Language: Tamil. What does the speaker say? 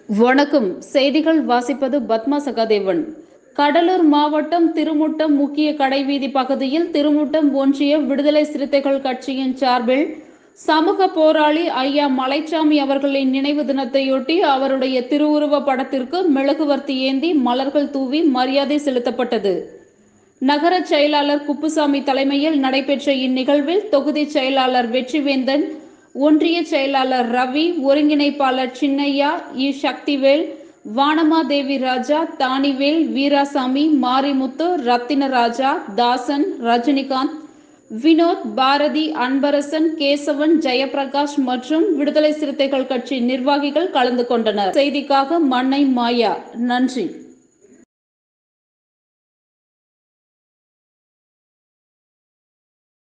வணக்கம் செய்திகள் வாசிப்பது பத்மா சகாதேவன் கடலூர் மாவட்டம் திருமுட்டம் முக்கிய கடைவீதி பகுதியில் திருமுட்டம் ஒன்றிய விடுதலை சிறுத்தைகள் கட்சியின் சார்பில் சமூக போராளி ஐயா மலைச்சாமி அவர்களின் நினைவு தினத்தையொட்டி அவருடைய திருவுருவ படத்திற்கு மெழுகுவர்த்தி ஏந்தி மலர்கள் தூவி மரியாதை செலுத்தப்பட்டது நகர செயலாளர் குப்புசாமி தலைமையில் நடைபெற்ற இந்நிகழ்வில் தொகுதி செயலாளர் வெற்றிவேந்தன் ஒன்றிய செயலாளர் ரவி ஒருங்கிணைப்பாளர் சின்னையா இ சக்திவேல் வானமாதேவி ராஜா தானிவேல் வீராசாமி மாரிமுத்து ரத்தினராஜா தாசன் ரஜினிகாந்த் வினோத் பாரதி அன்பரசன் கேசவன் ஜெயபிரகாஷ் மற்றும் விடுதலை சிறுத்தைகள் கட்சி நிர்வாகிகள் கலந்து கொண்டனர் செய்திக்காக மண்ணை மாயா நன்றி